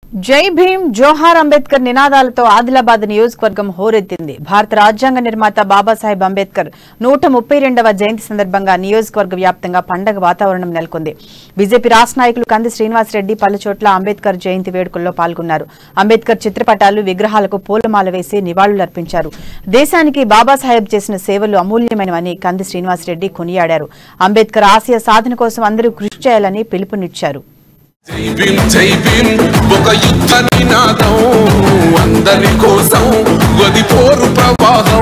జై భీమ్ జోహార్ అంబేద్కర్ నినాదాలతో ఆదిలాబాద్ నియోజకవర్గం హోరెత్తింది భారత రాజ్యాంగ నిర్మాత బాబాసాహెబ్ అంబేద్కర్ నూట ముప్పై రెండవ జయంతి సందర్భంగా నియోజకవర్గ వ్యాప్తంగా పండగ వాతావరణం నెలకొంది బీజేపీ రాష్ట్ర నాయకులు కంది శ్రీనివాసరెడ్డి పలుచోట్ల అంబేద్కర్ జయంతి వేడుకల్లో పాల్గొన్నారు అంబేద్కర్ చిత్రపటాలు విగ్రహాలకు పూలమాల వేసి నివాళులర్పించారు దేశానికి బాబాసాహెబ్ చేసిన సేవలు అమూల్యమైనవని కంది శ్రీనివాసరెడ్డి కొనియాడారు అంబేద్కర్ ఆశయ సాధన కోసం అందరూ కృషి చేయాలని పిలుపునిచ్చారు జై భీమ్ జై భీమ్ ఒక యుద్ధ నినాదం అందరి కోసం గది పోరు ప్రవాహం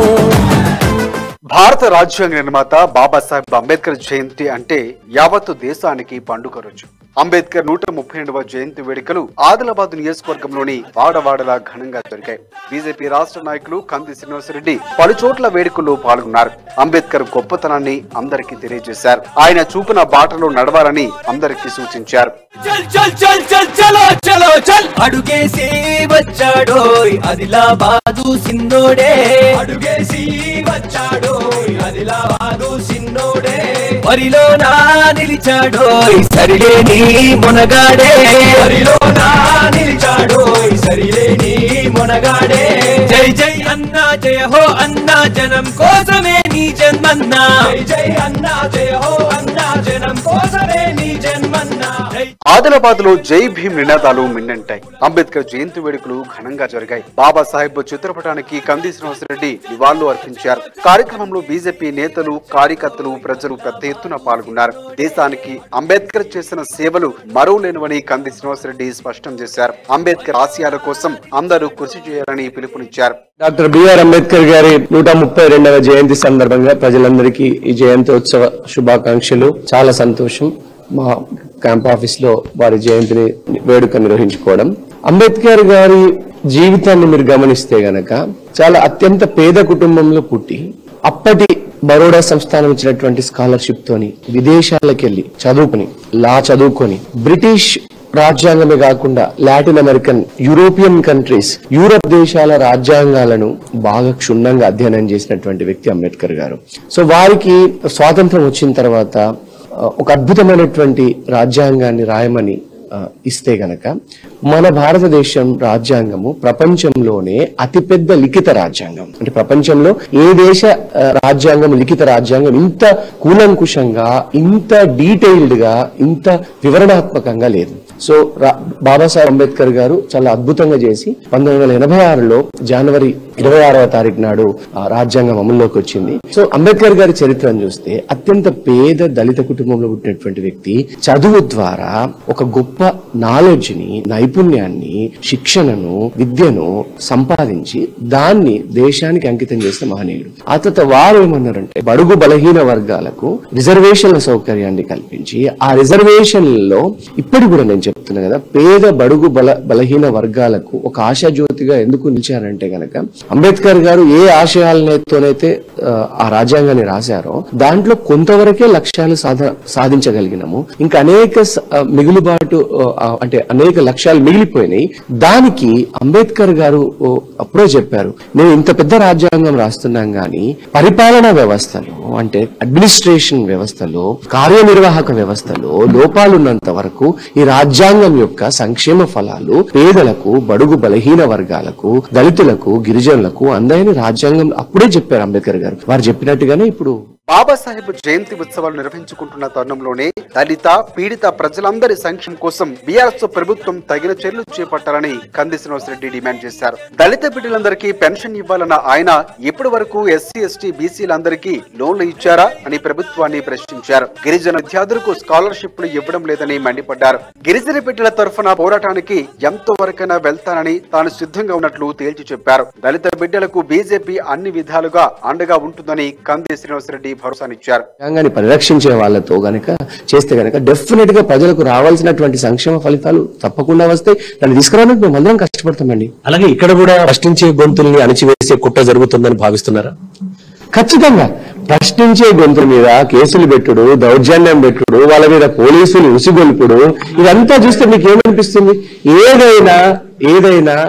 భారత రాజ్యాంగ నిర్మాత బాబాసాహెబ్ అంబేద్కర్ జయంతి అంటే యావత్తు దేశానికి పండుగ రోజు అంబేద్కర్ నూట ముప్పై రెండవ జయంతి వేడుకలు ఆదిలాబాద్ నియోజకవర్గంలోని వాడవాడలా ఘనంగా జరిగాయి బీజేపీ రాష్ట్ర నాయకులు కంది శ్రీనివాసరెడ్డి పలు చోట్ల వేడుకల్లో పాల్గొన్నారు అంబేద్కర్ గొప్పతనాన్ని అందరికీ తెలియజేశారు ఆయన చూపిన బాటలో నడవాలని అందరికీ సూచించారు చల్ చల్ చల్ చల్ చలో చలో చల్ అడుగేసి వచ్చాడోయ్ ఆదిలాబాదు సిన్నోడే అడుగేసి వచ్చాడోయ్ ఆదిలాబాదు సిన్నోడే వరిలో నా నిలిచాడోయ్ సరిలేని మొనగాడే వరిలో నా నిలిచాడోయ్ సరిలేని మొనగాడే జై జై అన్నా జయ హో అన్నా జనం కోసమే నీ జన్మన్నా జై జై అన్నా జయ హో అన్నా జనం కోసమే నీ జన్మన్నా జై ఆదిలాబాద్ లో జై భీమ్ నినాదాలు మిన్నంటాయి అంబేద్కర్ జయంతి వేడుకలు ఘనంగా జరిగాయి బాబాసాహెబ్ చిత్రపటానికి కంది శ్రీనివాసరెడ్డి నివాళులు అర్పించారు కార్యక్రమంలో బీజేపీ నేతలు కార్యకర్తలు ప్రజలు పెద్ద ఎత్తున పాల్గొన్నారు దేశానికి అంబేద్కర్ చేసిన సేవలు మరువలేనివని కంది శ్రీనివాసరెడ్డి స్పష్టం చేశారు అంబేద్కర్ ఆశయాల కోసం అందరూ కృషి చేయాలని పిలుపునిచ్చారు డాక్టర్ బిఆర్ అంబేద్కర్ గారి నూట ముప్పై రెండవ జయంతి సందర్భంగా ప్రజలందరికీ ఈ జయంతి ఉత్సవ శుభాకాంక్షలు చాలా సంతోషం మా క్యాంప్ ఆఫీస్ లో వారి జయంతిని వేడుక నిర్వహించుకోవడం అంబేద్కర్ గారి జీవితాన్ని మీరు గమనిస్తే గనక చాలా అత్యంత పేద కుటుంబంలో పుట్టి అప్పటి బరోడా సంస్థానం ఇచ్చినటువంటి స్కాలర్షిప్ తోని విదేశాలకు వెళ్లి చదువుకుని లా చదువుకొని బ్రిటిష్ రాజ్యాంగమే కాకుండా Latin American European countries Europe దేశాల రాజ్యాంగాలను బాగా క్షుణ్ణంగా అధ్యయనం చేసినటువంటి వ్యక్తి అంబేద్కర్ గారు సో వారికి స్వాతంత్రం వచ్చిన తర్వాత ఆ, ఒక అద్భుతమైనటువంటి రాజ్యాంగాన్ని రాయమని ఆ, ఇస్తే గనక మన భారతదేశం రాజ్యాంగము ప్రపంచంలోనే అతిపెద్ద లిఖిత రాజ్యాంగం అంటే ప్రపంచంలో ఏ దేశ ఆ, రాజ్యాంగం లిఖిత రాజ్యాంగం ఇంత కూలంకుషంగా ఇంత డీటెయిల్డ్ గా ఇంత వివరణాత్మకంగా లేదు సో రా- బాబాసాహెబ్ అంబేద్కర్ గారు చాలా అద్భుతంగా చేసి పంతొమ్మిది వందల ఎనభై ఆరులో జనవరి ఇరవై ఆరవ తారీఖు నాడు ఆ, రాజ్యాంగం అమల్లోకి వచ్చింది సో అంబేద్కర్ గారి చరిత్రను చూస్తే అత్యంత పేద దళిత కుటుంబంలో పుట్టినటువంటి వ్యక్తి చదువు ద్వారా ఒక గొప్ప నాలెడ్జ్ ని నైపుణ్యాన్ని శిక్షణను విద్యను సంపాదించి దాన్ని దేశానికి అంకితం చేసిన మహనీయుడు ఆ తర్వాత వారు ఏమన్నారంటే బడుగు బలహీన వర్గాలకు రిజర్వేషన్ల సౌకర్యాన్ని కల్పించి ఆ రిజర్వేషన్లలో ఇప్పటి కూడా నేను చెప్తున్నా కదా పేద బడుగు బల బలహీన వర్గాలకు ఒక ఆశాజ్యోతిగా ఎందుకు నిలిచారంటే గనక అంబేద్కర్ గారు ఏ ఆశయాలతోనైతే ఆ, ఆ రాజ్యాంగాన్ని రాశారో దాంట్లో కొంతవరకే లక్ష్యాలు సాధ సాధించగలిగినాము ఇంకా అనేక స- ఆ, మిగులుబాటు ఆ, అంటే అనేక లక్ష్యాలు మిగిలిపోయినాయి దానికి అంబేద్కర్ గారు ఓ, అప్పుడే చెప్పారు నేను ఇంత పెద్ద రాజ్యాంగం రాస్తున్నాం గాని పరిపాలనా వ్యవస్థలో అంటే అడ్మినిస్ట్రేషన్ వ్యవస్థలో కార్యనిర్వాహక వ్యవస్థలో లోపాలున్నంత వరకు ఈ రాజ్యాంగం యొక్క సంక్షేమ ఫలాలు పేదలకు బడుగు బలహీన వర్గాలకు దళితులకు గిరిజనులకు అందరిని రాజ్యాంగం అప్పుడే చెప్పారు అంబేద్కర్ గారు వారు చెప్పినట్టుగానే ఇప్పుడు బాబాసాహెబ్ జయంతి ఉత్సవాలు నిర్వహించుకుంటున్న తరుణంలోనే దళిత పీడిత ప్రజలందరి సంక్షేమం కోసం బీఆర్ఎస్ ప్రభుత్వం తగిన చర్యలు చేపట్టాలని కంది శ్రీనివాసరెడ్డి డిమాండ్ చేశారు దళిత బిడ్డలందరికీ పెన్షన్ ఇవ్వాలన్న ఆయన ఇప్పటి వరకు ఎస్సీ ఎస్టీ బీసీలందరికీ లోన్లు ఇచ్చారా అని ప్రభుత్వాన్ని ప్రశ్నించారు గిరిజన విద్యార్థులకు స్కాలర్షిప్లు ఇవ్వడం లేదని మండిపడ్డారు గిరిజన బిడ్డల తరఫున పోరాటానికి ఎంతో వరకైనా వెళ్తానని తాను సిద్ధంగా ఉన్నట్లు తేల్చి చెప్పారు దళిత బిడ్డలకు బీజేపీ అన్ని విధాలుగా అండగా ఉంటుందని కంది శ్రీనివాసరెడ్డి భరోసానిచ్చారు రాజ్యాంగాన్ని పరిరక్షించే వాళ్ళతో గనక చేస్తే గనక డెఫినెట్ గా ప్రజలకు రావాల్సినటువంటి సంక్షేమ ఫలితాలు తప్పకుండా వస్తాయి దాన్ని తీసుకురావడానికి మేము అందరం కష్టపడతామండి అలాగే ఇక్కడ కూడా ప్రశ్నించే గొంతుల్ని అణిచివేసే కుట్ర జరుగుతుందని భావిస్తున్నారా ఖచ్చితంగా ప్రశ్నించే గొంతుల మీద కేసులు పెట్టుడు దౌర్జన్యం పెట్టుడు వాళ్ళ మీద పోలీసులు ఉసిగొల్పుడు ఇదంతా చూస్తే మీకు ఏమనిపిస్తుంది ఏదైనా ఏదైనా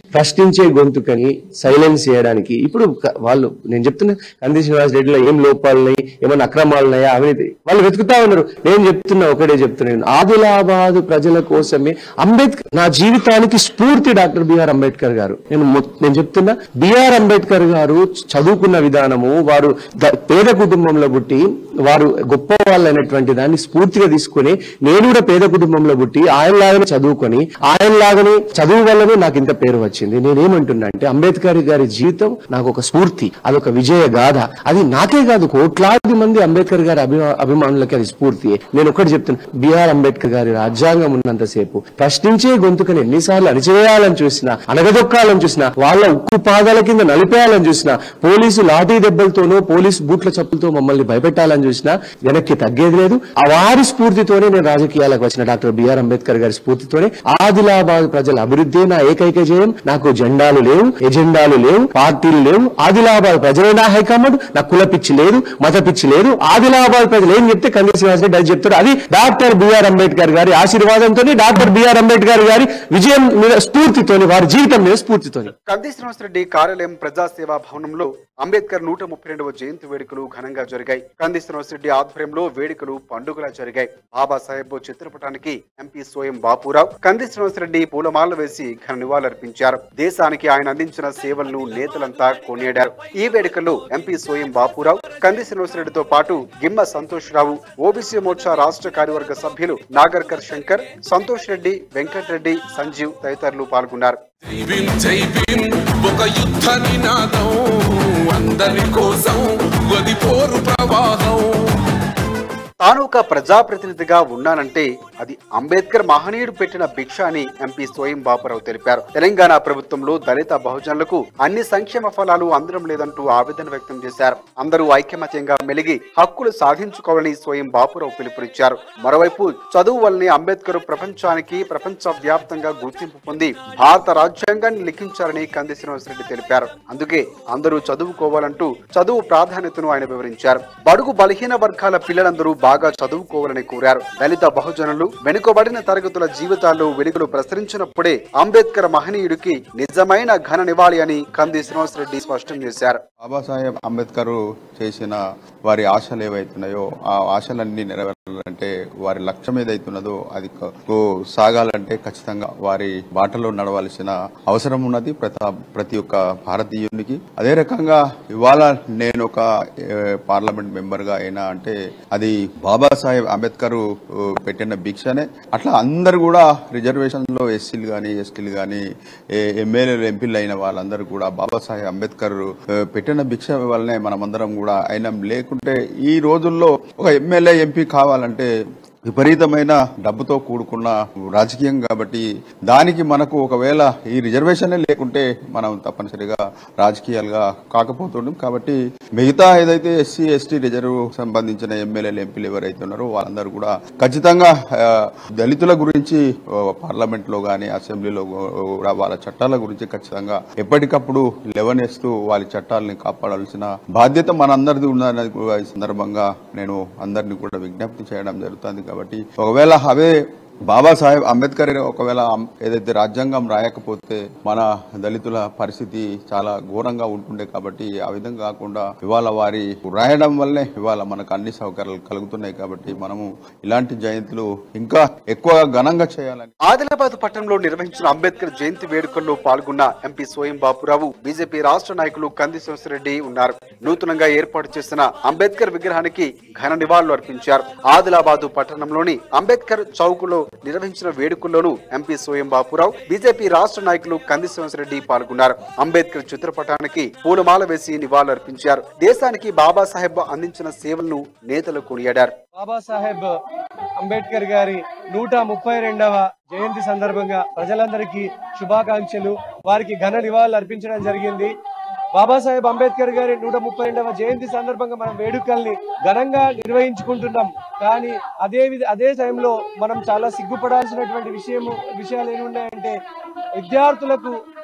ప్రశ్నించే గొంతుకని సైలెన్స్ చేయడానికి ఇప్పుడు క- వాళ్ళు నేను చెప్తున్నా కంది శ్రీనివాస్ రెడ్డిలో ఏం లోపాలున్నాయి ఏమైనా అక్రమాలు ఉన్నాయా అవినీతి వాళ్ళు వెతుకుతా ఉన్నారు నేను చెప్తున్నా ఒకటే చెప్తున్నాను ఆదిలాబాద్ ప్రజల కోసమే అంబేద్కర్ నా జీవితానికి స్ఫూర్తి డాక్టర్ బిఆర్ అంబేద్కర్ గారు నేను మొ- నేను చెప్తున్నా బిఆర్ అంబేద్కర్ గారు చదువుకున్న విధానము వారు ద- పేద కుటుంబంలో పుట్టి వారు గొప్ప వాళ్ళైనటువంటి దాన్ని స్ఫూర్తిగా తీసుకొని నేను కూడా పేద కుటుంబంలో పుట్టి ఆయనలాగానే చదువుకొని ఆయనలాగానే చదువు వల్లనే నాకు ఇంత పేరు వచ్చింది నేనేమంటున్నా అంటే అంబేద్కర్ గారి జీవితం నాకు ఒక స్ఫూర్తి అదొక విజయ గాథ అది నాకే కాదు కోట్లాది మంది అంబేద్కర్ గారి అభిమా అభిమానులకి అది స్ఫూర్తి నేను ఒకటి చెప్తున్నా బిఆర్ అంబేద్కర్ గారి రాజ్యాంగం ఉన్నంతసేపు ప్రశ్నించే గొంతుకని ఎన్నిసార్లు అణిచివేయాలని చూసినా అనగదొక్కాలని చూసినా వాళ్ళ ఉక్కు పాదాల కింద నలిపేయాలని చూసినా పోలీసు లాఠీ దెబ్బలతోనో పోలీసు బూట్ల చప్పులతో మమ్మల్ని భయపెట్టాలని చూసినా వెనక్కి తగ్గేది లేదు ఆ వారి స్ఫూర్తితోనే నేను రాజకీయాలకు వచ్చిన డాక్టర్ బిఆర్ అంబేద్కర్ గారి స్ఫూర్తితోనే ఆదిలాబాద్ ప్రజల అభివృద్ధి నా ఏకైక జయం నాకు జెండాలు లేవు ఎజెండాలు లేవు పార్టీలు లేవు ఆదిలాబాద్ ప్రజలే నా హైకమాండ్ నా కుల పిచ్చి లేదు మత పిచ్చి లేదు ఆదిలాబాద్ ప్రజలు ఏం చెప్తే కంది శ్రీనివాసరెడ్డి అది చెప్తారు అది డాక్టర్ బిఆర్ అంబేద్కర్ గారి ఆశీర్వాదంతో డాక్టర్ బిఆర్ అంబేద్కర్ గారి విజయం మీద స్ఫూర్తితోని వారి జీవితం మీద స్ఫూర్తితోని కంది శ్రీనివాసరెడ్డి కార్యాలయం ప్రజాసేవా భవనంలో అంబేద్కర్ నూట ముప్పై రెండవ జయంతి వేడుకలు ఘనంగా జరిగాయి కంది శ్రీనివాసరెడ్డి ఆధ్వర్యంలో వేడుకలు పండుగలా జరిగాయి బాబాసాహెబ్ చిత్రపటానికి ఎంపీ సోయం బాపురావు కంది శ్రీనివాసరెడ్డి పూలమాలలు వేసి ఘన నివాళులర్పించారు దేశానికి ఆయన అందించిన సేవలను నేతలంతా కొనియాడారు ఈ వేడుకల్లో ఎంపీ సోయం బాపురావు కంది శ్రీనివాసరెడ్డితో పాటు గిమ్మ సంతోష్ రావు ఓబీసీ మోర్చా రాష్ట్ర కార్యవర్గ సభ్యులు నాగర్కర్ శంకర్ సంతోష్ రెడ్డి వెంకటరెడ్డి సంజీవ్ తదితరులు పాల్గొన్నారు జై భీమ్ జై భీమ్ ఒక యుద్ధ నినాదం అందరి కోసం గది పోరు ప్రవాహం తాను ఒక ప్రజాప్రతినిధిగా ఉన్నానంటే అది అంబేద్కర్ మహనీయుడు పెట్టిన భిక్ష అని ఎంపీ స్వయం బాపురావు తెలిపారు తెలంగాణ ప్రభుత్వంలో దళిత బహుజనులకు అన్ని సంక్షేమ ఫలాలు అందడం లేదంటూ ఆవేదన వ్యక్తం చేశారు అందరూ ఐకమత్యంగా మెలిగి హక్కులు సాధించుకోవాలని స్వయం బాపురావు పిలుపునిచ్చారు మరోవైపు చదువు వల్లనే అంబేద్కర్ ప్రపంచానికి ప్రపంచ వ్యాప్తంగా గుర్తింపు పొంది భారత రాజ్యాంగాన్ని లిఖించారని కంది శ్రీనివాసరెడ్డి తెలిపారు అందుకే అందరూ చదువుకోవాలంటూ చదువు ప్రాధాన్యతను ఆయన వివరించారు బడుగు బలహీన వర్గాల పిల్లలందరూ బాగా చదువుకోవాలని కోరారు దళిత బహుజనులు వెనుకబడిన తరగతుల జీవితాల్లో వెలుగులు ప్రసరించినప్పుడే అంబేద్కర్ మహనీయుడికి నిజమైన ఘన నివాళి అని కంది శ్రీనివాసరెడ్డి స్పష్టం చేశారు బాబాసాహెబ్ అంబేద్కర్ చేసిన వారి ఆశలు ఏవైతున్నాయో ఆ ఆశలన్నీ నెరవేరాలంటే వారి లక్ష్యం ఏదైతున్నదో అది క- కు సాగాలంటే ఖచ్చితంగా వారి బాటలో నడవాల్సిన అవసరం ఉన్నది ప్రతి ప్రతి ఒక్క భారతీయునికి అదే రకంగా ఇవాళ నేను ఒక ఏ, పార్లమెంట్ మెంబర్ గా అయినా అంటే అది బాబాసాహెబ్ అంబేద్కర్ ఉ, పెట్టిన భిక్షనే అట్లా అందరు కూడా రిజర్వేషన్ లో ఎస్సీలు గాని ఎస్టీలు గాని ఎమ్మెల్యేలు ఎంపీలు అయిన వాళ్ళందరూ కూడా బాబాసాహెబ్ అంబేద్కర్ ఆ, పెట్టిన భిక్ష వల్లనే మనమందరం కూడా అయినా లేకుంటే ఈ రోజుల్లో ఒక ఎమ్మెల్యే ఎంపీ కావాలంటే విపరీతమైన డబ్బుతో కూడుకున్న రాజకీయం కాబట్టి దానికి మనకు ఒకవేళ ఈ రిజర్వేషనే లేకుంటే మనం తప్పనిసరిగా రాజకీయాలుగా కాకపోతుండం కాబట్టి మిగతా ఏదైతే ఎస్సీ ఎస్టీ రిజర్వ్ సంబంధించిన ఎమ్మెల్యేలు ఎంపీలు ఎవరైతే ఉన్నారో వాళ్ళందరూ కూడా ఖచ్చితంగా ఆ, దళితుల గురించి పార్లమెంట్ లో గానీ అసెంబ్లీలో కూడా వాళ్ళ చట్టాల గురించి ఖచ్చితంగా ఎప్పటికప్పుడు లెవనేస్తూ వాళ్ళ చట్టాలని కాపాడాల్సిన బాధ్యత మనందరిది ఉన్నదని కూడా ఈ సందర్భంగా నేను అందరినీ కూడా విజ్ఞప్తి చేయడం జరుగుతుంది కాబట్టి ఒకవేళ అవే బాబాసాహెబ్ అంబేద్కర్ ఒకవేళ అం- ఏదైతే రాజ్యాంగం రాయకపోతే మన దళితుల పరిస్థితి చాలా ఘోరంగా ఉంటుండే కాబట్టి ఆ విధంగా కాకుండా ఇవాళ వారి రాయడం వల్లే ఇవాళ మనకు అన్ని సౌకర్యాలు కలుగుతున్నాయి కాబట్టి మనము ఇలాంటి జయంతులు ఇంకా ఎక్కువ ఘనంగా చేయాలని ఆదిలాబాద్ పట్టణంలో నిర్వహించిన అంబేద్కర్ జయంతి వేడుకల్లో పాల్గొన్న ఎంపీ స్వయం బాపురావు బీజేపీ రాష్ట్ర నాయకులు కంది శ్రీరెడ్డి ఉన్నారు నూతనంగా ఏర్పాటు చేసిన అంబేద్కర్ విగ్రహానికి ఘన నివాళులు అర్పించారు ఆదిలాబాద్ పట్టణంలోని అంబేద్కర్ చౌకులో నిర్వహించిన వేడుకల్లోనూ ఎంపీ స్వయం బాపురావు బీజేపీ రాష్ట్ర నాయకులు కంది శ్రీరెడ్డి పాల్గొన్నారు అంబేద్కర్ చిత్రపటానికి పూలమాల వేసి నివాళులర్పించారు దేశానికి బాబాసాహెబ్ అందించిన సేవలను నేతలు కొనియాడారు బాబాసాహెబ్ అంబేద్కర్ గారి నూట ముప్పై రెండవ జయంతి సందర్భంగా ప్రజలందరికీ శుభాకాంక్షలు వారికి ఘన నివాళులు అర్పించడం జరిగింది బాబాసాహెబ్ అంబేద్కర్ గారి నూట ముప్పై రెండవ జయంతి సందర్భంగా మనం వేడుకల్ని ఘనంగా నిర్వహించుకుంటున్నాం కానీ అదే విధ- అదే టైంలో మనం చాలా సిగ్గుపడాల్సినటువంటి విషయం విషయాలు ఏమున్నాయంటే విద్యార్థులకు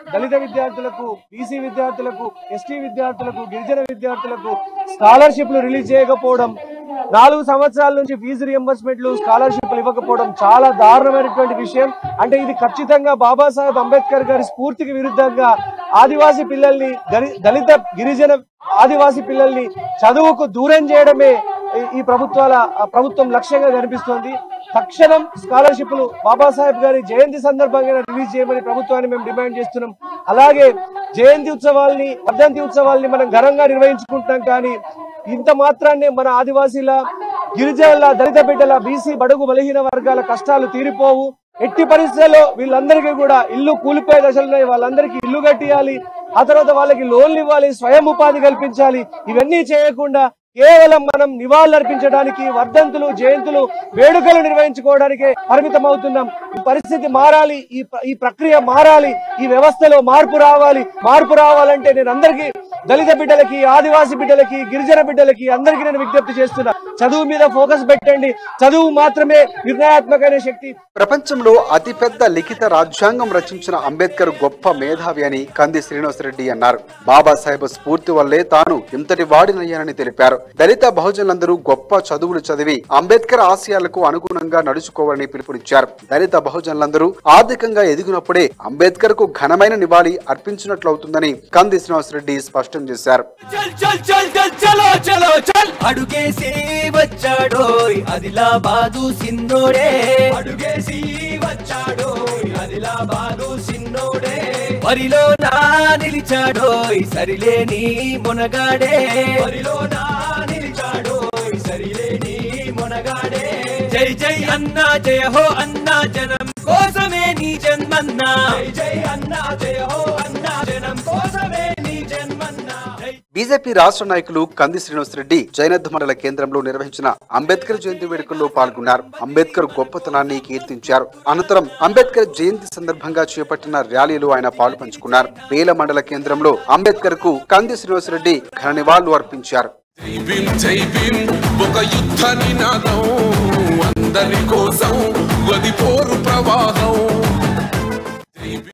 దళిత విద్యార్థులకు బీసీ విద్యార్థులకు ఎస్టీ విద్యార్థులకు గిరిజన విద్యార్థులకు స్కాలర్షిప్లు రిలీజ్ చేయకపోవడం నాలుగు సంవత్సరాల నుంచి ఫీజు రియంబర్స్మెంట్లు స్కాలర్షిప్లు ఇవ్వకపోవడం చాలా దారుణమైనటువంటి విషయం అంటే ఇది ఖచ్చితంగా బాబాసాహెబ్ అంబేద్కర్ గారి స్ఫూర్తికి విరుద్ధంగా ఆదివాసీ పిల్లల్ని గరి- దళిత గిరిజన ఆదివాసీ పిల్లల్ని చదువుకు దూరం చేయడమే ఈ- ఈ ప్రభుత్వాల ఆ ప్రభుత్వం లక్ష్యంగా కనిపిస్తోంది తక్షణం స్కాలర్షిప్లు బాబాసాహెబ్ గారి జయంతి సందర్భంగా రిలీజ్ చేయమని ప్రభుత్వాన్ని మేము డిమాండ్ చేస్తున్నాం అలాగే జయంతి ఉత్సవాల్ని వర్ధంతి ఉత్సవాల్ని మనం ఘనంగా నిర్వహించుకుంటాం కానీ ఇంత మాత్రాన్నే మన ఆదివాసీల గిరిజనుల దళిత బిడ్డల బీసీ బడుగు బలహీన వర్గాల కష్టాలు తీరిపోవు ఎట్టి పరిస్థితుల్లో వీళ్ళందరికీ కూడా ఇల్లు కూలిపోయే దశలు ఉన్నాయి వాళ్ళందరికీ ఇల్లు కట్టియాలి ఆ తర్వాత వాళ్ళకి లోన్లు ఇవ్వాలి స్వయం ఉపాధి కల్పించాలి ఇవన్నీ చేయకుండా కేవలం మనం నివాళులర్పించడానికి వర్ధంతులు జయంతులు వేడుకలు నిర్వహించుకోవడానికే పరిమితం అవుతున్నాం ఈ పరిస్థితి మారాలి ఈ ప్ర- ఈ ప్రక్రియ మారాలి ఈ వ్యవస్థలో మార్పు రావాలి మార్పు రావాలంటే నేను అందరికీ దళిత బిడ్డలకి ఆదివాసీ బిడ్డలకి గిరిజన బిడ్డలకి అందరికీ నేను విజ్ఞప్తి చేస్తున్నా చదువు మీద ఫోకస్ పెట్టండి చదువు మాత్రమే నిర్ణయాత్మకమైన శక్తి ప్రపంచంలో అతిపెద్ద లిఖిత రాజ్యాంగం రచించిన అంబేద్కర్ గొప్ప మేధావి అని కంది శ్రీనివాసరెడ్డి అన్నారు బాబాసాహెబ్ స్ఫూర్తి వల్లే తాను ఇంతటి వాడినయ్యానని తెలిపారు దళిత బహుజనులందరూ గొప్ప చదువులు చదివి అంబేద్కర్ ఆశయాలకు అనుగుణంగా నడుచుకోవాలని పిలుపునిచ్చారు దళిత బహుజనులందరూ ఆర్థికంగా ఎదిగినప్పుడే అంబేద్కర్ కు ఘనమైన నివాళి అర్పించినట్లవుతుందని కంది శ్రీనివాసరెడ్డి స్పష్టం చేశారు చల్ చల్ చల్ చల్ చలో చలో చల్ అడుగేసి వచ్చాడోయ్ ఆదిలాబాదు సిన్నోడే అడుగేసి వచ్చాడోయ్ ఆదిలాబాదు సిన్నోడే వరిలో నా నిలిచాడోయ్ సరిలేని మునగాడే వరిలో నా నిలిచాడోయ్ సరిలేని మునగాడే జై జై అన్నా జయ హో అన్నా జనం కోసమే నీ జన్మన్నా జై జై అన్నా జయ హో అన్నా జనం కోసమే నీ జన్మన్నా జై బీజేపీ రాష్ట్ర నాయకులు కంది శ్రీనివాసరెడ్డి జైనద్ మండల కేంద్రంలో నిర్వహించిన అంబేద్కర్ జయంతి వేడుకల్లో పాల్గొన్నారు అంబేద్కర్ గొప్పతనాన్ని కీర్తించారు అనంతరం అంబేద్కర్ జయంతి సందర్భంగా చేపట్టిన ర్యాలీలో ఆయన పాలు పంచుకున్నారు వేల మండల కేంద్రంలో అంబేద్కర్ కు కంది శ్రీనివాసరెడ్డి ఘన నివాళులు అర్పించారు జై భీమ్ జై భీమ్ ఒక యుద్ధ నినాదం అందరి కోసం గది పోరు ప్రవాహం